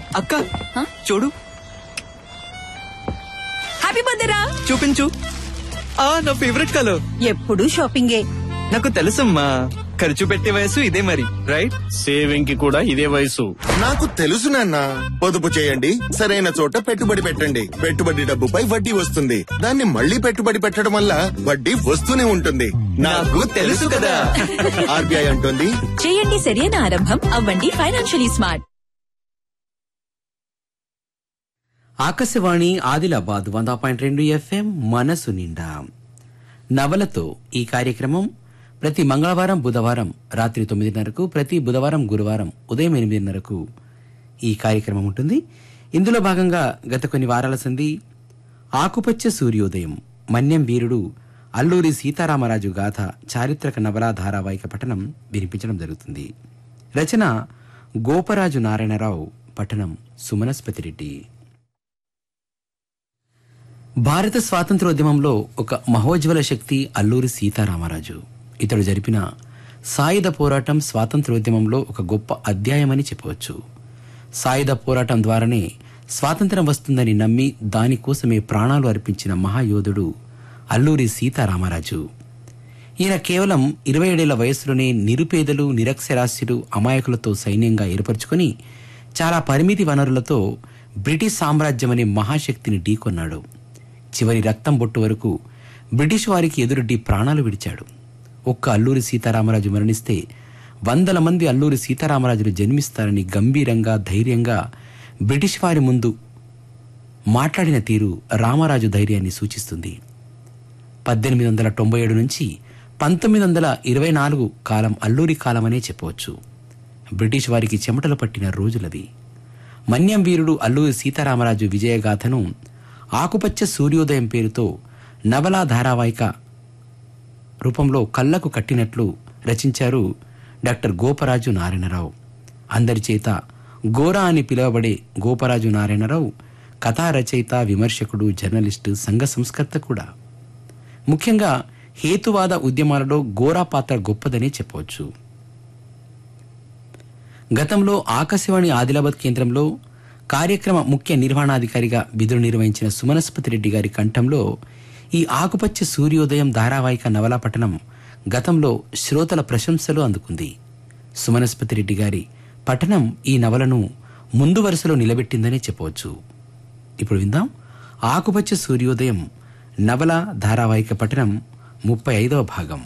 అక్క చూడు happy birthday రా చూపించు ఆ నా ఫేవరెట్ కలర్ ఎప్పుడు షాపింగే నాకు తెలుసమ్మా ఖర్చు పెట్టే వయసు ఇదే మరి రైట్ సేవింగ్ కి కూడా ఇదే వయసు నాకు తెలుసు నాన్న పొదుపు చేయండి సరైన చోట పెట్టుబడి పెట్టండి పెట్టుబడి డబ్బుపై వడ్డీ వస్తుంది దాన్ని మళ్ళీ పెట్టుబడి పెట్టడం వల్ల వడ్డీ వస్తూనే ఉంటుంది నాకు తెలుసు కదా. ఆర్బీఐ అంటుంది చేయండి సరైన ఆరంభం అవ్వండి ఫైనాన్షియలీ స్మార్ట్ ఆకాశవాణి ఆదిలాబాద్ వంద పాయింట్ రెండు ఎఫ్ఎం మనసు నిండా నవలతో ఈ కార్యక్రమం ప్రతి మంగళవారం బుధవారం రాత్రి తొమ్మిదిన్నరకు ప్రతి బుధవారం గురువారం ఉదయం ఎనిమిదిన్నరకు ఈ కార్యక్రమం ఉంటుంది ఇందులో భాగంగా గత కొన్ని వారాల సంధి ఆకుపచ్చ సూర్యోదయం మన్యం వీరుడు అల్లూరి సీతారామరాజు గాథ చారిత్రక నవలా ధారావాహిక పఠనం వినిపించడం జరుగుతుంది రచన గోపరాజు నారాయణరావు పఠనం సుమనస్పతి రెడ్డి భారత స్వాతంత్రోద్యమంలో ఒక మహోజ్వల శక్తి అల్లూరి సీతారామరాజు ఇతడు జరిపిన సాయుధ పోరాటం స్వాతంత్రోద్యమంలో ఒక గొప్ప అధ్యాయమని చెప్పవచ్చు సాయుధ పోరాటం ద్వారానే స్వాతంత్రం వస్తుందని నమ్మి దానికోసమే ప్రాణాలు అర్పించిన మహాయోధుడు అల్లూరి సీతారామరాజు ఈయన కేవలం ఇరవై ఏడేళ్ల వయసులోనే నిరుపేదలు నిరక్షరాస్యులు అమాయకులతో సైన్యంగా ఏర్పరచుకొని చాలా పరిమితి వనరులతో బ్రిటిష్ సామ్రాజ్యం అనే మహాశక్తిని ఢీకొన్నాడు చివరి రక్తం బొట్టు వరకు బ్రిటిష్ వారికి ఎదురొడ్డి ప్రాణాలు విడిచాడు ఒక్క అల్లూరి సీతారామరాజు మరణిస్తే వందల మంది అల్లూరి సీతారామరాజులు జన్మిస్తారని గంభీరంగా ధైర్యంగా బ్రిటిష్ వారి ముందు మాట్లాడిన తీరు రామరాజు ధైర్యాన్ని సూచిస్తుంది పద్దెనిమిది వందల తొంభై ఏడు నుంచి పంతొమ్మిది వందల ఇరవై నాలుగు కాలం అల్లూరి కాలమనే చెప్పవచ్చు బ్రిటిష్ వారికి చెమటలు పట్టిన రోజులవి మన్యం వీరుడు అల్లూరి సీతారామరాజు విజయగాథను ఆకుపచ్చ సూర్యోదయం పేరుతో నవలా ధారావాహిక రూపంలో కళ్ళకు కట్టినట్లు రచించారు డాక్టర్ గోపరాజు నారాయణరావు అందరి చేత గోరా అని పిలువబడే గోపరాజు నారాయణరావు కథా రచయిత విమర్శకుడు జర్నలిస్టు సంఘ సంస్కర్త కూడా ముఖ్యంగా హేతువాద ఉద్యమాలలో గోరా పాత్ర గొప్పదనే చెప్పవచ్చు గతంలో ఆకాశవాణి ఆదిలాబాద్ కేంద్రంలో కార్యక్రమ ముఖ్య నిర్వహణాధికారిగా విధులు నిర్వహించిన సుమనస్పతి రెడ్డి గారి కంఠంలో ఈ ఆకుపచ్చ సూర్యోదయం ధారావాహిక నవలా పఠనం గతంలో శ్రోతల ప్రశంసలు అందుకుంది సుమనస్పతి రెడ్డి గారి పఠనం ఈ నవలను ముందు వరుసలో నిలబెట్టిందనే చెప్పవచ్చు ఇప్పుడు విందాం ఆకుపచ్చ సూర్యోదయం నవల ధారావాహిక పఠనం ముప్పై ఐదవ భాగం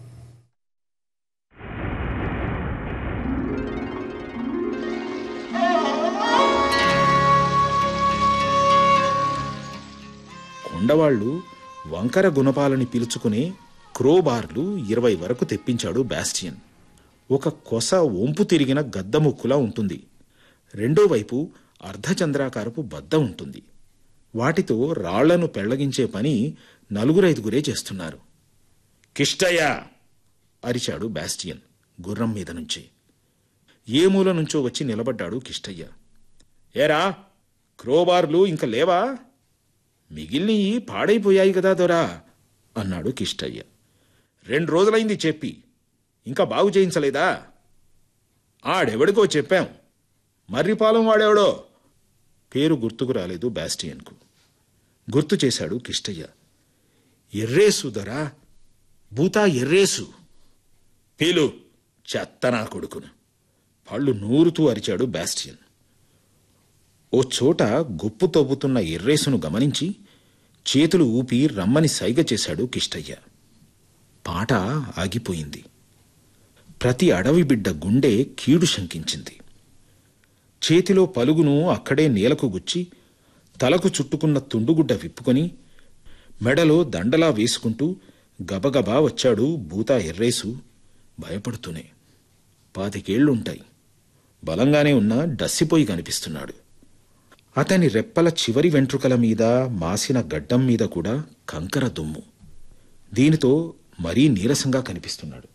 కొండవాళ్లు వంకర గుణపాలని పిలుచుకునే క్రోబార్లు ఇరవై వరకు తెప్పించాడు బాస్టియన్ ఒక కొస వంపు తిరిగిన గద్ద ముక్కులా ఉంటుంది రెండో వైపు అర్ధచంద్రాకారపు బద్ద ఉంటుంది వాటితో రాళ్లను పెళ్లగించే పని నలుగురైదుగురే చేస్తున్నారు కిష్టయ్య అరిచాడు బాస్టియన్ గుర్రం మీద నుంచి ఏ మూల నుంచో వచ్చి నిలబడ్డాడు కిష్టయ్య ఏరా క్రోబార్లు ఇంక లేవా మిగిలినవి పాడైపోయాయి కదా దొరా అన్నాడు కిష్టయ్య రెండు రోజులైంది చెప్పి ఇంకా బాగు చేయించలేదా ఆడెవడికో చెప్పాం మర్రిపాలెం వాడెవడో పేరు గుర్తుకు రాలేదు బాస్టియన్కు గుర్తు చేశాడు కిష్టయ్య ఎర్రేసు దొరా బూతా ఎర్రేసు పీలు చెత్తనా కొడుకును పళ్ళు నూరుతూ అరిచాడు బాస్టియన్ ఓ చోట గుప్పు తవ్వుతున్న ఎర్రేసును గమనించి చేతులు ఊపి రమ్మని సైగ చేశాడు కిష్టయ్య పాట ఆగిపోయింది ప్రతి అడవి బిడ్డ గుండె కీడు శంకించింది చేతిలో పలుగును అక్కడే నేలకు గుచ్చి తలకు చుట్టుకున్న తుండుగుడ్డ విప్పుకొని మెడలో దండలా వేసుకుంటూ గబగబా వచ్చాడు బూతా ఎర్రేసు భయపడుతూనే పాతికేళ్లుంటాయి బలంగానే ఉన్న డస్సిపోయి కనిపిస్తున్నాడు అతని రెప్పల చివరి వెంట్రుకల మీద మాసిన గడ్డం మీద కూడా కంకర దుమ్ము దీనితో మరీ నీరసంగా కనిపిస్తున్నాడు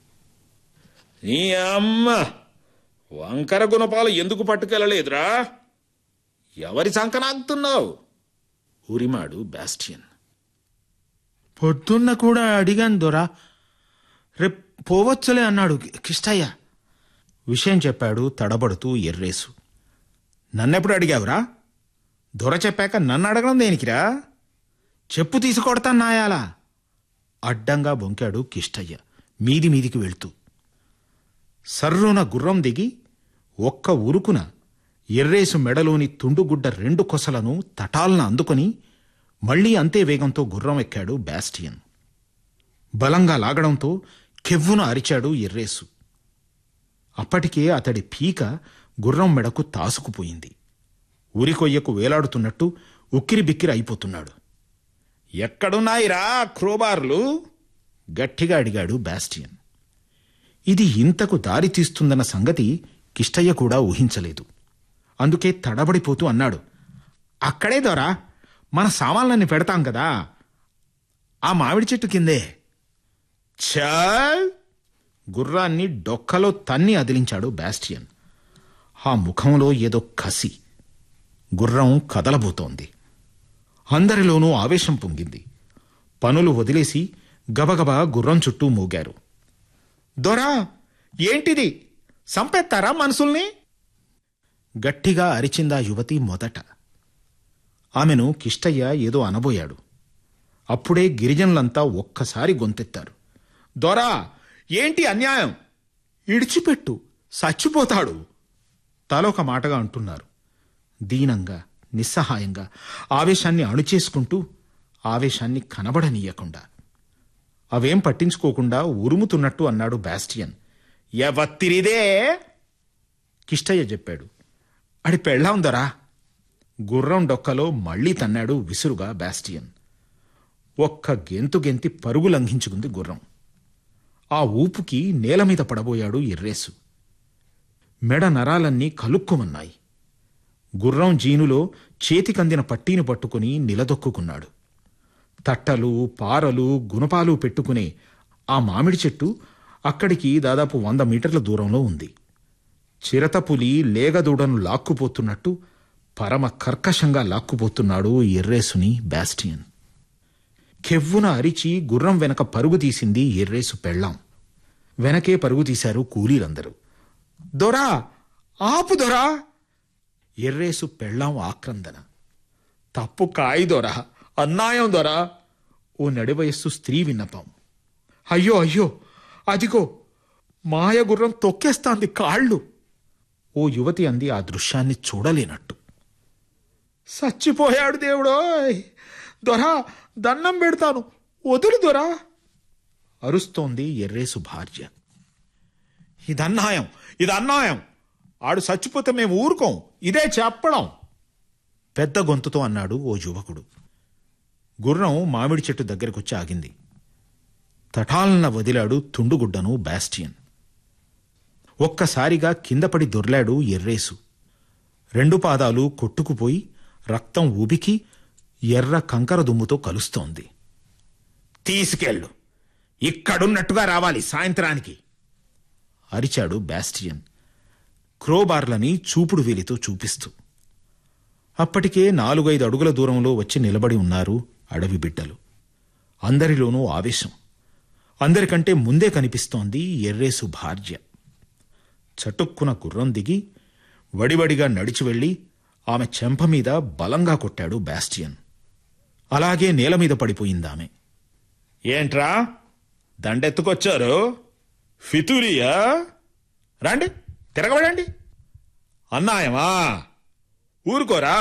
నీ అమ్మ వంకర గుణపాలు ఎందుకు పట్టుకెళ్ళలేదురా ఎవరి సంకనాగుతున్నావు ఉరిమాడు బాస్టియన్ పొద్దున్న కూడా అడిగాను దొరా రేపు పోవచ్చులే అన్నాడు కి- కిష్టయ్య విషయం చెప్పాడు తడబడుతూ ఎర్రేసు నన్నెప్పుడు అడిగావురా దొర చెప్పాక నన్ను అడగడం దేనికిరా చెప్పు తీసుకొడతాను నాయాలా అడ్డంగా బొంకాడు కిష్టయ్య మీది మీదికి వెళ్తూ సర్రున గుర్రం దిగి ఒక్క ఉరుకున ఎర్రేసు మెడలోని తుండుగుడ్డ రెండు కొసలను తటాలన అందుకొని మళ్లీ అంతే వేగంతో గుర్రం ఎక్కాడు బాస్టియన్ బలంగా లాగడంతో కెవ్వున అరిచాడు ఎర్రేసు అప్పటికే అతడి పీక గుర్రం మెడకు తాసుకుపోయింది ఉరికొయ్యకు వేలాడుతున్నట్టు ఉక్కిరి బిక్కిరి అయిపోతున్నాడు ఎక్కడున్నాయిరా క్రోబార్లు గట్టిగా అడిగాడు బాస్టియన్ ఇది ఇంతకు దారి తీస్తుందన్న సంగతి కిష్టయ్య కూడా ఊహించలేదు అందుకే తడబడిపోతూ అన్నాడు అక్కడే దొరా మన సామాన్లన్నీ పెడతాం కదా ఆ మామిడి చెట్టు కిందే చల్ గుర్రాన్ని డొక్కలో తన్ని అదిలించాడు బాస్టియన్ ఆ ముఖంలో ఏదో కసి గుర్రం కదలబోతోంది అందరిలోనూ ఆవేశం పొంగింది పనులు వదిలేసి గబగబా గుర్రం చుట్టూ మోగారు దొరా ఏంటిది సంపెత్తారా మనుషుల్ని గట్టిగా అరిచిందా యువతి మొదట ఆమెను కిష్టయ్య ఏదో అనబోయాడు అప్పుడే గిరిజనులంతా ఒక్కసారి గొంతెత్తారు దొరా ఏంటి అన్యాయం ఇడిచిపెట్టు చచ్చిపోతాడు తలొక మాటగా అంటున్నారు దీనంగా నిస్సహాయంగా ఆవేశాన్ని అణుచేసుకుంటూ ఆవేశాన్ని కనబడనీయకుండా అవేం పట్టించుకోకుండా ఉరుముతున్నట్టు అన్నాడు బాస్టియన్ ఎవత్తిరిదే కిష్టయ్య చెప్పాడు అడి పెళ్ళాం దొరా గుర్రం డొక్కలో మళ్లీ తన్నాడు విసురుగా బాస్టియన్ ఒక్క గెంతు గెంతి పరుగు లంఘించుకుంది గుర్రం ఆ ఊపుకి నేల మీద పడబోయాడు ఎర్రేసు మెడ నరాలన్నీ కలుక్కుమన్నాయి గుర్రం జీనులో చేతికందిన పట్టీని పట్టుకుని నిలదొక్కుకున్నాడు తట్టలు పారలు గుణపాలు పెట్టుకునే ఆ మామిడి చెట్టు అక్కడికి దాదాపు వంద మీటర్ల దూరంలో ఉంది చిరతపులి లేగదూడను లాక్కుపోతున్నట్టు పరమ కర్కశంగా లాక్కుపోతున్నాడు ఎర్రేసుని బాస్టియన్ కెవ్వున అరిచి గుర్రం వెనక పరుగు తీసింది ఎర్రేసు పెళ్ళాం వెనకే పరుగు తీశారు కూలీలందరూ దొరా ఆపు దొరా ఎర్రేసు పెళ్ళాం ఆక్రందన తప్పు కాయి దొరా అన్నాయం దొరా ఓ నడివయస్సు స్త్రీ విన్నపం అయ్యో అయ్యో అదిగో మాయ గుర్రం తొక్కేస్తాంది కాళ్ళు ఓ యువతి అంది ఆ దృశ్యాన్ని చూడలేనట్టు సచ్చిపోయాడు దేవుడోయ్ దొరా దండం పెడతాను వదులు దొరా అరుస్తోంది ఎర్రేసు భార్య ఇది అన్యాయం ఇది అన్యాయం ఆడు చచ్చిపోతే మేము ఊరుకోం ఇదే చెప్పడం పెద్ద గొంతుతో అన్నాడు ఓ యువకుడు గుర్రం మామిడి చెట్టు దగ్గరకొచ్చి ఆగింది తటాలన వదిలాడు తుండుగుడ్డను బాస్టియన్ ఒక్కసారిగా కిందపడి దొర్లాడు ఎర్రేసు రెండు పాదాలు కొట్టుకుపోయి రక్తం ఉబికి ఎర్ర కంకర దుమ్ముతో కలుస్తోంది తీసుకెళ్ళు ఇక్కడున్నట్టుగా రావాలి సాయంత్రానికి అరిచాడు బాస్టియన్ క్రోబార్లని చూపుడు వేలితో చూపిస్తూ అప్పటికే నాలుగైదు అడుగుల దూరంలో వచ్చి నిలబడి ఉన్నారు అడవి బిడ్డలు అందరిలోనూ ఆవేశం అందరికంటే ముందే కనిపిస్తోంది ఎర్రేసు భార్య చటుక్కున గుర్రం దిగి వడివడిగా నడిచి వెళ్ళి ఆమె చెంప మీద బలంగా కొట్టాడు బాస్టియన్ అలాగే నేల మీద పడిపోయిందామె ఏంట్రా దండెత్తుకొచ్చారు ఫితూరియా రండి తిరగబడండి అన్నాయమా ఊరుకోరా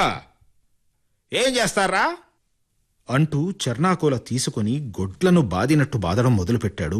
ఏం చేస్తారా అంటూ చర్నాకోల తీసుకుని గొడ్లను బాదినట్టు బాదడం మొదలుపెట్టాడు